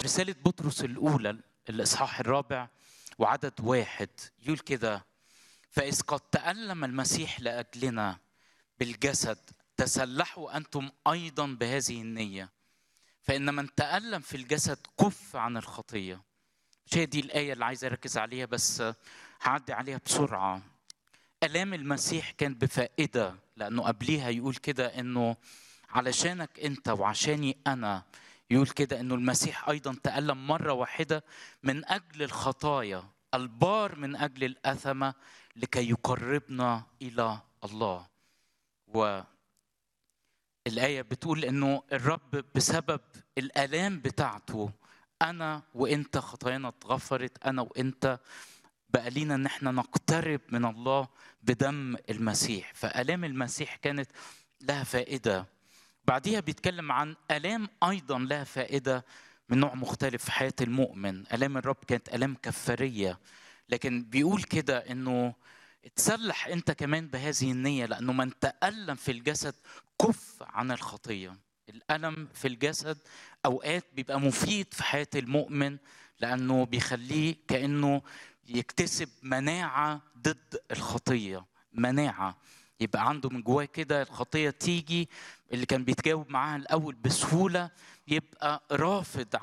رسالة بطرس الأولى الإصحاح الرابع وعدد واحد يقول كده فإذ قد تألم المسيح لأجلنا بالجسد تسلحوا أنتم أيضا بهذه النية فإن من تألم في الجسد كف عن الخطية مش هي دي الآية اللي عايز أركز عليها بس هعدي عليها بسرعة آلام المسيح كان بفائدة لأنه قبليها يقول كده إنه علشانك أنت وعشاني أنا يقول كده إنه المسيح أيضا تألم مرة واحدة من أجل الخطايا البار من أجل الأثمة لكي يقربنا إلى الله و الآية بتقول إنه الرب بسبب الآلام بتاعته أنا وأنت خطايانا اتغفرت أنا وأنت بقى لينا إن احنا نقترب من الله بدم المسيح فآلام المسيح كانت لها فائدة بعديها بيتكلم عن آلام أيضا لها فائدة من نوع مختلف في حياة المؤمن آلام الرب كانت آلام كفارية لكن بيقول كده إنه تسلح انت كمان بهذه النية لأنه من تألم في الجسد كف عن الخطية الألم في الجسد أوقات بيبقى مفيد في حياة المؤمن لأنه بيخليه كأنه يكتسب مناعة ضد الخطية مناعة يبقى عنده من جواه كده الخطية تيجي اللي كان بيتجاوب معاها الأول بسهولة يبقى رافض